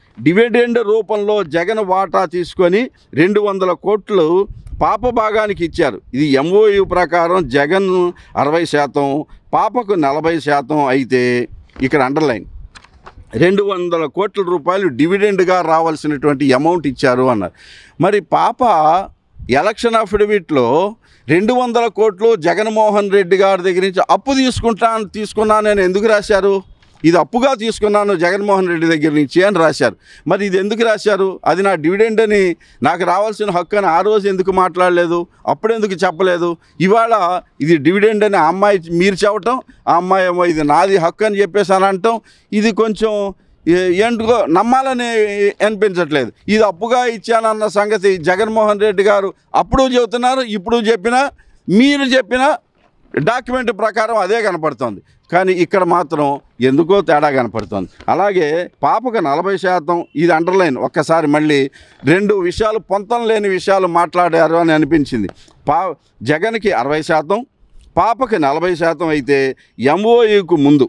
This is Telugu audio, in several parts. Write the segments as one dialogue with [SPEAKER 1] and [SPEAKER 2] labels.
[SPEAKER 1] డివిడెండ్ రూపంలో జగన్ వాటా తీసుకొని రెండు వందల కోట్లు పాప భాగానికి ఇచ్చారు ఇది ఎంఓయు ప్రకారం జగన్ అరవై శాతం పాపకు నలభై శాతం అయితే ఇక్కడ అండర్లైన్ రెండు వందల కోట్ల రూపాయలు డివిడెండ్గా రావాల్సినటువంటి అమౌంట్ ఇచ్చారు అన్నారు మరి పాప ఎలక్షన్ అఫిడవిట్లో రెండు వందల కోట్లు జగన్మోహన్ రెడ్డి గారి దగ్గర నుంచి అప్పు తీసుకుంటాను తీసుకున్నానని ఎందుకు రాశారు ఇది అప్పుగా తీసుకున్నాను జగన్మోహన్ రెడ్డి దగ్గర నుంచి అని రాశారు మరి ఇది ఎందుకు రాశారు అది నా డివిడెండ్ అని నాకు రావాల్సిన హక్కు అని ఆ రోజు ఎందుకు మాట్లాడలేదు అప్పుడెందుకు చెప్పలేదు ఇవాళ ఇది డివిడెండ్ అని ఆ అమ్మాయి మీరు చెప్పటం ఆ అమ్మాయి ఏమో ఇది నాది హక్కు అని చెప్పేసి అని అంటాం ఇది కొంచెం ఏ- ఏంటికో నమ్మాలని అనిపించట్లేదు ఇది అప్పుగా ఇచ్చానన్న సంగతి జగన్మోహన్ రెడ్డి గారు అప్పుడు చెబుతున్నారు ఇప్పుడు చెప్పినా మీరు చెప్పిన డాక్యుమెంట్ ప్రకారం అదే కనపడుతుంది కానీ ఇక్కడ మాత్రం ఎందుకో తేడా కనపడుతుంది అలాగే పాపకు నలభై శాతం ఇది అండర్లైన్ ఒక్కసారి మళ్ళీ రెండు విషయాలు పొంతం లేని విషయాలు మాట్లాడారు అని అనిపించింది పా జగన్కి అరవై శాతం పాపకి నలభై శాతం అయితే ఎంఓయూకు ముందు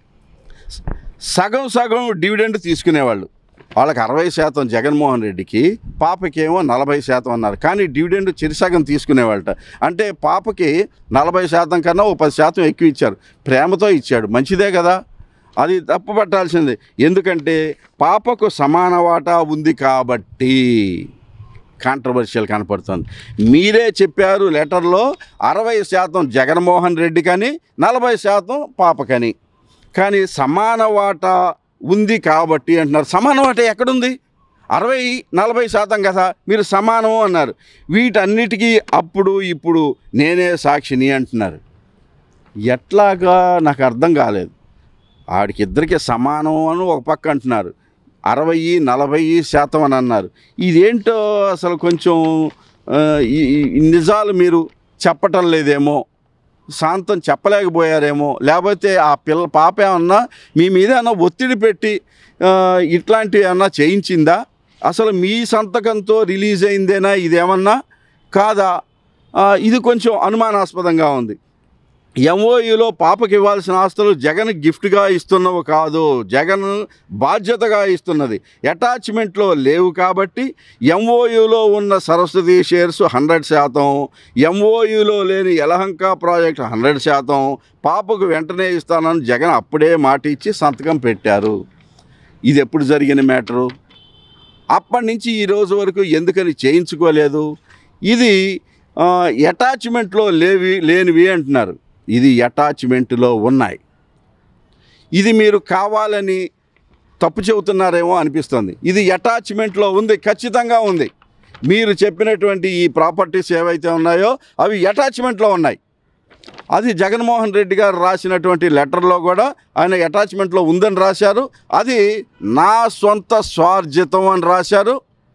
[SPEAKER 1] సగం సగం డివిడెండ్ తీసుకునేవాళ్ళు వాళ్ళకి అరవై శాతం జగన్మోహన్ రెడ్డికి పాపకేమో నలభై శాతం అన్నారు కానీ డివిడెండ్ చిరుసగం తీసుకునేవాళ్ళట అంటే పాపకి నలభై శాతం కన్నా ఓ పది శాతం ఎక్కువ ఇచ్చారు ప్రేమతో ఇచ్చాడు మంచిదే కదా అది తప్పు పట్టాల్సిందే ఎందుకంటే పాపకు సమాన వాటా ఉంది కాబట్టి కాంట్రవర్షియల్ కనపడుతుంది మీరే చెప్పారు లెటర్లో అరవై శాతం జగన్మోహన్ రెడ్డి కానీ నలభై శాతం పాపకని కానీ సమాన వాటా ఉంది కాబట్టి అంటున్నారు సమాన వాటా ఎక్కడుంది అరవై నలభై శాతం కదా మీరు సమానం అన్నారు వీటన్నిటికీ అప్పుడు ఇప్పుడు నేనే సాక్షిని అంటున్నారు ఎట్లాగా నాకు అర్థం కాలేదు ఆడికి ఇద్దరికి సమానం అని ఒక పక్క అంటున్నారు అరవై నలభై శాతం అని అన్నారు ఇదేంటో అసలు కొంచెం ఆ, ఈ ఈ నిజాలు మీరు చెప్పటం లేదేమో శాంతం చెప్పలేకపోయారేమో లేకపోతే ఆ పిల్ల పాప ఏమన్నా మీ మీద ఏమన్నా ఒత్తిడి పెట్టి ఆ, ఇట్లాంటివి ఏమన్నా చేయించిందా అసలు మీ సంతకంతో రిలీజ్ అయిందేనా ఇదేమన్నా కాదా ఆ, ఇది కొంచెం అనుమానాస్పదంగా ఉంది ఎంఓయూలో పాపకి ఇవ్వాల్సిన ఆస్తులు జగన్ గిఫ్ట్గా ఇస్తున్నవి కాదు జగన్ బాధ్యతగా ఇస్తున్నది అటాచ్మెంట్లో లేవు కాబట్టి ఎంఓయూలో ఉన్న సరస్వతి షేర్స్ హండ్రెడ్ శాతం ఎంఓయూలో లేని యలహంక ప్రాజెక్ట్ హండ్రెడ్ శాతం పాపకు వెంటనే ఇస్తానని జగన్ అప్పుడే మాట ఇచ్చి సంతకం పెట్టారు ఇది ఎప్పుడు జరిగిన మ్యాటరు అప్పటి నుంచి ఈ రోజు వరకు ఎందుకని చేయించుకోలేదు ఇది ఆ, అటాచ్మెంట్లో లేవి లేనివి అంటున్నారు ఇది అటాచ్మెంట్లో ఉన్నాయి ఇది మీరు కావాలని తప్పు చెబుతున్నారేమో అనిపిస్తుంది ఇది అటాచ్మెంట్లో ఉంది ఖచ్చితంగా ఉంది మీరు చెప్పినటువంటి ఈ ప్రాపర్టీస్ ఏవైతే ఉన్నాయో అవి అటాచ్మెంట్లో ఉన్నాయి అది జగన్మోహన్ రెడ్డి గారు రాసినటువంటి లెటర్లో కూడా ఆయన అటాచ్మెంట్లో ఉందని రాశారు అది నా సొంత స్వార్జితం అని రాశారు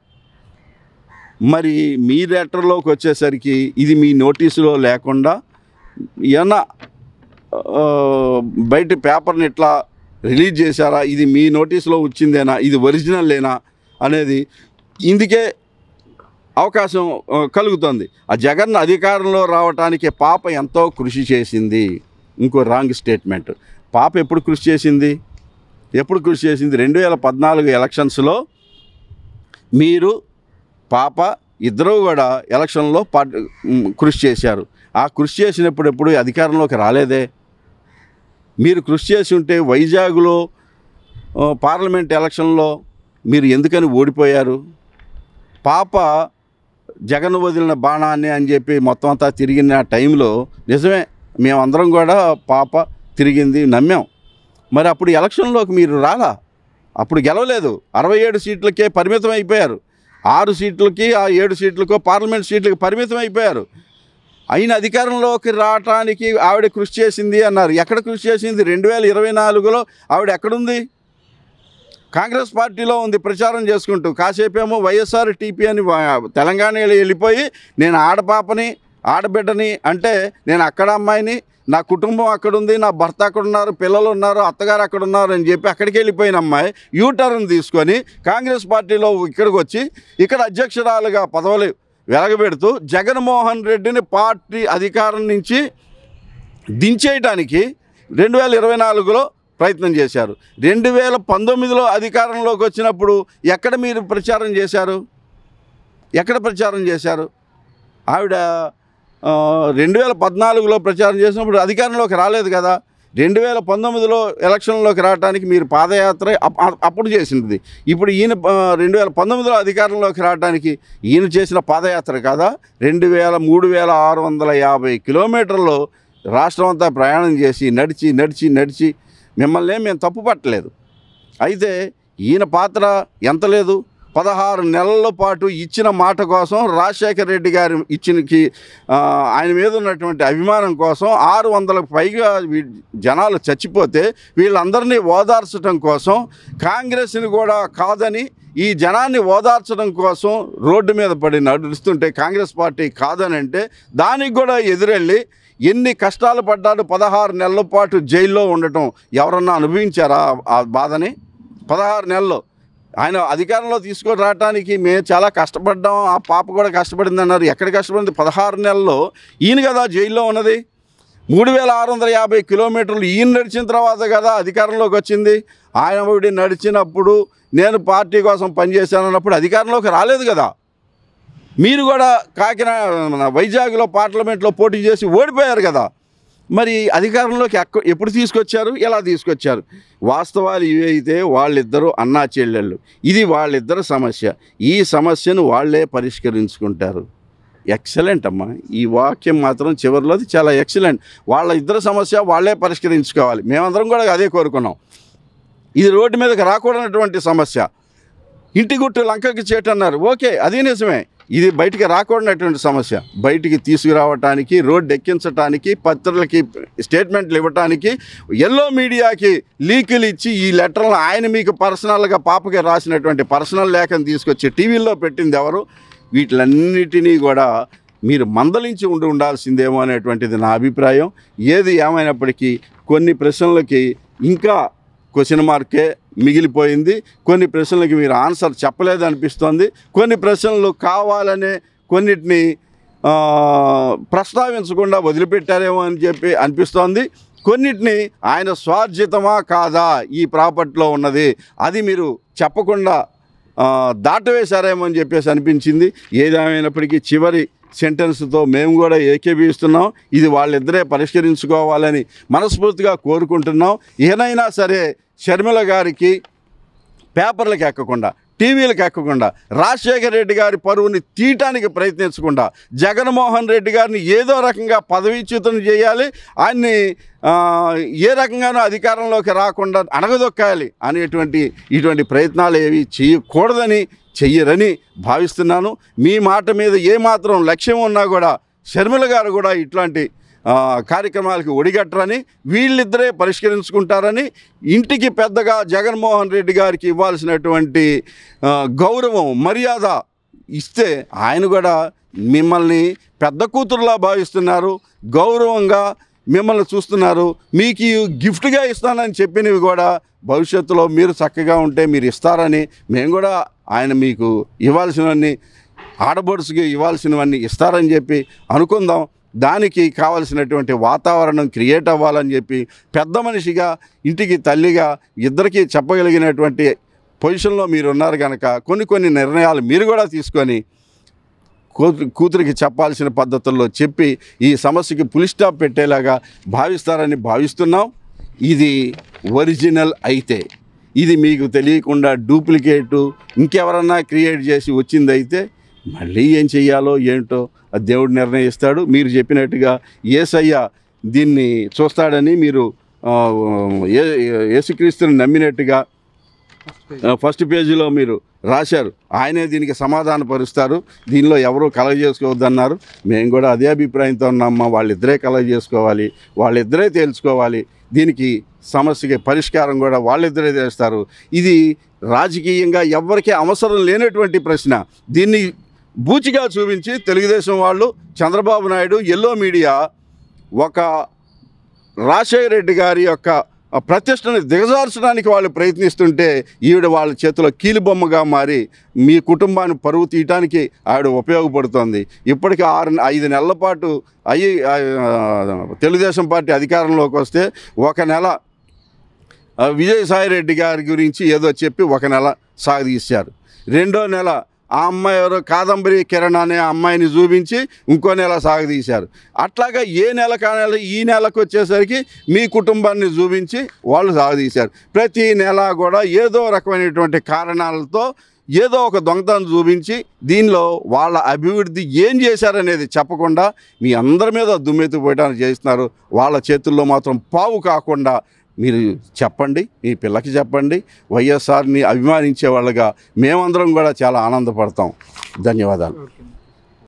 [SPEAKER 1] మరి మీ లెటర్లోకి వచ్చేసరికి ఇది మీ నోటీసులో లేకుండా ఏమన్నా ఆ, బయట పేపర్ని ఇట్లా రిలీజ్ చేశారా ఇది మీ నోటీసులో వచ్చిందేనా ఇది ఒరిజినల్ లేనా అనేది ఇందుకే అవకాశం ఆ, కలుగుతుంది ఆ జగన్ అధికారంలో రావటానికి పాప ఎంతో కృషి చేసింది ఇంకో రాంగ్ స్టేట్మెంట్ పాప ఎప్పుడు కృషి చేసింది ఎప్పుడు కృషి చేసింది రెండు వేల పద్నాలుగు ఎలక్షన్స్లో మీరు పాప ఇద్దరూ కూడా ఎలక్షన్లో పార్ట్ మ్, కృషి చేశారు ఆ కృషి చేసినప్పుడు ఎప్పుడు అధికారంలోకి రాలేదే మీరు కృషి చేసి ఉంటే వైజాగ్లో ఆ, పార్లమెంట్ ఎలక్షన్లో మీరు ఎందుకని ఓడిపోయారు పాప జగన్ వదిలిన బాణాన్ని అని చెప్పి మొత్తం అంతా తిరిగిన టైంలో నిజమే మేమందరం కూడా పాప తిరిగింది నమ్మాం మరి అప్పుడు ఎలక్షన్లోకి మీరు రాలా అప్పుడు గెలవలేదు అరవై ఏడు సీట్లకే పరిమితం అయిపోయారు ఆరు సీట్లకి ఆ ఏడు సీట్లకో పార్లమెంట్ సీట్లకి పరిమితం అయిపోయారు అయిన అధికారంలోకి రావటానికి ఆవిడ కృషి చేసింది అన్నారు ఎక్కడ కృషి చేసింది రెండు వేల ఇరవై నాలుగులో ఆవిడ ఎక్కడుంది కాంగ్రెస్ పార్టీలో ఉంది ప్రచారం చేసుకుంటూ కాసేపేమో వైఎస్ఆర్ టీపీ అని వా- తెలంగాణలో వెళ్ళిపోయి నేను ఆడపాపని ఆడబిడ్డని అంటే నేను అక్కడ అమ్మాయిని నా కుటుంబం అక్కడ ఉంది నా భర్త అక్కడ ఉన్నారు పిల్లలు ఉన్నారు అత్తగారు అక్కడ ఉన్నారు అని చెప్పి అక్కడికి వెళ్ళిపోయిన అమ్మాయి యూటర్న్ తీసుకొని కాంగ్రెస్ పార్టీలో ఇక్కడికి వచ్చి ఇక్కడ అధ్యక్షురాలుగా పదవులు వెలగబెడుతూ జగన్మోహన్ రెడ్డిని పార్టీ అధికారం నుంచి దించేయటానికి రెండు వేల ఇరవై నాలుగులో ప్రయత్నం చేశారు రెండు వేల పంతొమ్మిదిలో అధికారంలోకి వచ్చినప్పుడు ఎక్కడ మీరు ప్రచారం చేశారు ఎక్కడ ప్రచారం చేశారు ఆవిడ ఆ, రెండు వేల పద్నాలుగులో ప్రచారం చేసినప్పుడు అధికారంలోకి రాలేదు కదా రెండు వేల పంతొమ్మిదిలో ఎలక్షన్లోకి రావడానికి మీరు పాదయాత్ర అప్- అప్- అప్పుడు చేసింది ఇప్పుడు ఈయన ఆ, రెండు వేల పంతొమ్మిదిలో అధికారంలోకి రావడానికి ఈయన చేసిన పాదయాత్ర కాదా రెండు వేల మూడు వేల ఆరు వందల యాభై కిలోమీటర్లు రాష్ట్రం అంతా ప్రయాణం చేసి నడిచి నడిచి నడిచి మిమ్మల్ని ఏం మేము తప్పు పట్టలేదు అయితే ఈయన పాత్ర ఎంత లేదు పదహారు నెలల పాటు ఇచ్చిన మాట కోసం రాజశేఖర రెడ్డి గారి ఇచ్చినకి ఆ, ఆయన మీద ఉన్నటువంటి అభిమానం కోసం ఆరు వందలకు పైగా వీ- జనాలు చచ్చిపోతే వీళ్ళందరినీ ఓదార్చడం కోసం కాంగ్రెస్ని కూడా కాదని ఈ జనాన్ని ఓదార్చడం కోసం రోడ్డు మీద పడి నడుస్తుంటే కాంగ్రెస్ పార్టీ కాదని అంటే దానికి కూడా ఎదురెళ్ళి ఎన్ని కష్టాలు పడ్డాడు పదహారు నెలల పాటు జైల్లో ఉండటం ఎవరన్నా అనుభవించారా ఆ- ఆ బాధని పదహారు నెలలు ఆయన అధికారంలో తీసుకొని రావడానికి మేము చాలా కష్టపడ్డాం ఆ పాప కూడా కష్టపడింది అన్నారు ఎక్కడ కష్టపడింది పదహారు నెలల్లో ఈయన కదా జైల్లో ఉన్నది మూడు వేల ఆరు వందల యాభై కిలోమీటర్లు ఈయన నడిచిన తర్వాత కదా అధికారంలోకి వచ్చింది ఆయన ఒకటి నడిచినప్పుడు నేను పార్టీ కోసం పనిచేశాను అన్నప్పుడు అధికారంలోకి రాలేదు కదా మీరు కూడా కాకినాడ మన వైజాగ్లో పార్లమెంట్లో పోటీ చేసి ఓడిపోయారు కదా మరి అధికారంలోకి ఎక్క ఎప్పుడు తీసుకొచ్చారు ఎలా తీసుకొచ్చారు వాస్తవాలు ఇవి అయితే వాళ్ళిద్దరూ అన్నా చెల్లెళ్ళు ఇది వాళ్ళిద్దరు సమస్య ఈ సమస్యను వాళ్ళే పరిష్కరించుకుంటారు ఎక్సలెంట్ అమ్మా ఈ వాక్యం మాత్రం చివరిలోది చాలా ఎక్సలెంట్ వాళ్ళ ఇద్దరు సమస్య వాళ్ళే పరిష్కరించుకోవాలి మేమందరం కూడా అదే కోరుకున్నాం ఇది రోడ్డు మీదకి రాకూడనటువంటి సమస్య ఇంటి గుట్టు లంకకి చేటు అన్నారు ఓకే అది నిజమే ఇది బయటికి రాకూడనటువంటి సమస్య బయటికి తీసుకురావటానికి రోడ్డు ఎక్కించటానికి పత్రికలకి స్టేట్మెంట్లు ఇవ్వటానికి ఎల్లో మీడియాకి లీకులు ఇచ్చి ఈ లెటర్లను ఆయన మీకు పర్సనల్గా పాపకి రాసినటువంటి పర్సనల్ లేఖను తీసుకొచ్చి టీవీల్లో పెట్టింది ఎవరు వీటిలన్నిటినీ కూడా మీరు మందలించి ఉండి ఉండాల్సిందేమో అనేటువంటిది నా అభిప్రాయం ఏది ఏమైనప్పటికీ కొన్ని ప్రశ్నలకి ఇంకా క్వశ్చన్ మార్కే మిగిలిపోయింది కొన్ని ప్రశ్నలకి మీరు ఆన్సర్ చెప్పలేదు అనిపిస్తోంది కొన్ని ప్రశ్నలు కావాలనే కొన్నిటిని ఆ, ప్రస్తావించకుండా వదిలిపెట్టారేమో అని చెప్పి అనిపిస్తోంది కొన్నిటిని ఆయన స్వార్జితమా కాదా ఈ ప్రాపర్టీలో ఉన్నది అది మీరు చెప్పకుండా ఆ, దాటవేశారేమో అని చెప్పేసి అనిపించింది ఏదేమైనప్పటికీ చివరి సెంటెన్స్తో మేము కూడా ఏకీభవిస్తున్నాం ఇది వాళ్ళిద్దరే పరిష్కరించుకోవాలని మనస్ఫూర్తిగా కోరుకుంటున్నాం ఏనైనా సరే షర్మిల గారికి పేపర్లకు ఎక్కకుండా టీవీలకు ఎక్కకుండా రాజశేఖర రెడ్డి గారి పరువుని తీయటానికి ప్రయత్నించకుండా జగన్మోహన్ రెడ్డి గారిని ఏదో రకంగా పదవీచ్యుతం చేయాలి ఆయన్ని ఆ, ఏ రకంగానూ అధికారంలోకి రాకుండా అణగదొక్కాలి అనేటువంటి ఇటువంటి ప్రయత్నాలు ఏవి చేయకూడదని చెయ్యరని భావిస్తున్నాను మీ మాట మీద ఏమాత్రం లక్ష్యం ఉన్నా కూడా షర్మిల గారు కూడా ఇట్లాంటి ఆ, కార్యక్రమాలకు ఒడిగట్టరని వీళ్ళిద్దరే పరిష్కరించుకుంటారని ఇంటికి పెద్దగా జగన్మోహన్ రెడ్డి గారికి ఇవ్వాల్సినటువంటి ఆ, గౌరవం మర్యాద ఇస్తే ఆయన కూడా మిమ్మల్ని పెద్ద కూతురులా భావిస్తున్నారు గౌరవంగా మిమ్మల్ని చూస్తున్నారు మీకు ఈ గిఫ్ట్గా ఇస్తానని చెప్పినవి కూడా భవిష్యత్తులో మీరు చక్కగా ఉంటే మీరు ఇస్తారని మేము కూడా ఆయన మీకు ఇవ్వాల్సినవన్నీ ఆడబడుసుకి ఇవ్వాల్సినవన్నీ ఇస్తారని చెప్పి అనుకుందాం దానికి కావలసినటువంటి వాతావరణం క్రియేట్ అవ్వాలని చెప్పి పెద్ద మనిషిగా ఇంటికి తల్లిగా ఇద్దరికీ చెప్పగలిగినటువంటి పొజిషన్లో మీరు ఉన్నారు కనుక కొన్ని కొన్ని నిర్ణయాలు మీరు కూడా తీసుకొని కూతురు కూతురికి చెప్పాల్సిన పద్ధతుల్లో చెప్పి ఈ సమస్యకి పులి స్టాప్ పెట్టేలాగా భావిస్తారని భావిస్తున్నాం ఇది ఒరిజినల్ అయితే ఇది మీకు తెలియకుండా డూప్లికేటు ఇంకెవరన్నా క్రియేట్ చేసి వచ్చిందైతే మళ్ళీ ఏం చెయ్యాలో ఏంటో అది దేవుడు నిర్ణయిస్తాడు మీరు చెప్పినట్టుగా ఏసయ్య దీన్ని చూస్తాడని మీరు ఆ, ఏ యేసుక్రీస్తుని నమ్మినట్టుగా ఆ, ఫస్ట్ పేజీలో మీరు రాశారు ఆయనే దీనికి సమాధాన పరుస్తారు దీనిలో ఎవరూ కలగ చేసుకోవద్దన్నారు మేము కూడా అదే అభిప్రాయంతో ఉన్నామా వాళ్ళిద్దరే కలగ చేసుకోవాలి వాళ్ళిద్దరే తేల్చుకోవాలి దీనికి సమస్యకి పరిష్కారం కూడా వాళ్ళిద్దరే చేస్తారు ఇది రాజకీయంగా ఎవ్వరికీ అవసరం లేనటువంటి ప్రశ్న దీన్ని బూచిగా చూపించి తెలుగుదేశం వాళ్ళు చంద్రబాబు నాయుడు ఎల్లో మీడియా ఒక రాజశేఖర రెడ్డి గారి యొక్క ఆ ప్రతిష్టని దిగజార్చడానికి వాళ్ళు ప్రయత్నిస్తుంటే ఈవిడ వాళ్ళ చేతిలో కీలుబొమ్మగా మారి మీ కుటుంబాన్ని పరువు తీయటానికి ఆవిడ ఉపయోగపడుతోంది ఇప్పటికీ ఆరు ఐదు నెలల పాటు అయ్యి ఆ, తెలుగుదేశం పార్టీ అధికారంలోకి వస్తే ఒక నెల ఆ, విజయసాయి రెడ్డి గారి గురించి ఏదో చెప్పి ఒక నెల సాగదీశారు రెండో నెల ఆ అమ్మాయి ఎవరో కాదంబరి కిరణ్ అనే అమ్మాయిని చూపించి ఇంకో నెల సాగదీశారు అట్లాగా ఏ నెల కా నెల ఈ నెలకు వచ్చేసరికి మీ కుటుంబాన్ని చూపించి వాళ్ళు సాగదీశారు ప్రతి నెల కూడా ఏదో రకమైనటువంటి కారణాలతో ఏదో ఒక దొంగతనం చూపించి దీనిలో వాళ్ళ అభివృద్ధి ఏం చేశారనేది చెప్పకుండా మీ అందరి మీద దుమ్మెత్తిపోయడానికి చేస్తున్నారు వాళ్ళ చేతుల్లో మాత్రం పావు కాకుండా మీరు చెప్పండి మీ పిల్లకి చెప్పండి వైఎస్ఆర్ని అభిమానించే వాళ్ళగా మేమందరం కూడా చాలా ఆనందపడతాం ధన్యవాదాలు
[SPEAKER 2] ఓకే